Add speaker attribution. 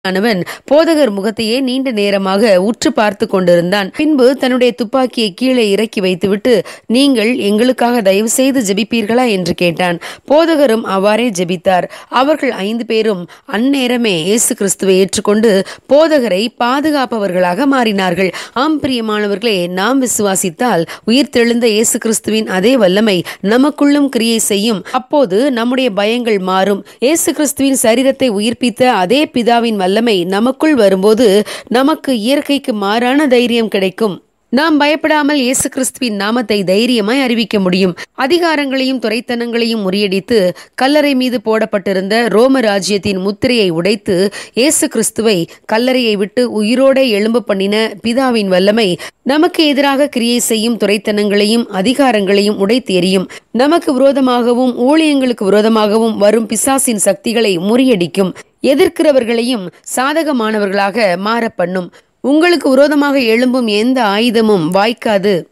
Speaker 1: ஆனவன் போதகர் முகத்தையே நீண்ட நேரமாக உற்று பார்த்து கொண்டிருந்தான் பின்பு தன்னுடைய துப்பாக்கியை கீழே இறக்கி வைத்துவிட்டு நீங்கள் எங்களுக்காக தயவு செய்து ஜெபிப்பீர்களா என்று கேட்டான் போதகரும் அவ்வாறே ஜெபித்தார் அவர்கள் ஐந்து பேரும் அந்நேரமே இயேசு கிறிஸ்துவை ஏற்றுக்கொண்டு போதகரை பாதுகாப்பவர்களாக மாறினார்கள் ஆம் பிரியமானவர்களே நாம் விசுவாசித்தால் உயிர்த்தெழுந்த இயேசு கிறிஸ்துவின் அதே வல்லமை நமக்குள்ளும் கிரியை செய்யும் அப்போது நம்முடைய பயங்கள் மாறும் இயேசு கிறிஸ்துவின் சரீரத்தை உயிர்ப்பித்த அதே பிதாவின் வல்லமை நமக்குள் வரும்போது நமக்கு இயற்கைக்கு மாறான தைரியம் கிடைக்கும் நாம் பயப்படாமல் இயேசு கிறிஸ்துவின் நாமத்தை தைரியமாய் அறிவிக்க முடியும் அதிகாரங்களையும் துரைத்தனங்களையும் முறியடித்து கல்லறை மீது போடப்பட்டிருந்த ரோம ராஜ்யத்தின் முத்திரையை உடைத்து இயேசு கிறிஸ்துவை கல்லறையை விட்டு உயிரோടെ எழும்ப பண்ணின பிதாவின் வல்லமை நமக்கு எதிராக கிரியை செய்யும் துரைத்தனங்களையும் அதிகாரங்களையும் உடைத்து எறியும் நமக்கு விரோதமாகவும் ஊழியங்களுக்கு விரோதமாகவும் வரும் பிசாசின் சக்திகளை முறியடிக்கும் எதிர்க்கிறவர்களையும் சாதகமானவர்களாக மாற பண்ணும் உங்களுக்கு விரோதமாக எழும்பும் எந்த ஆயுதமும் வாய்க்காது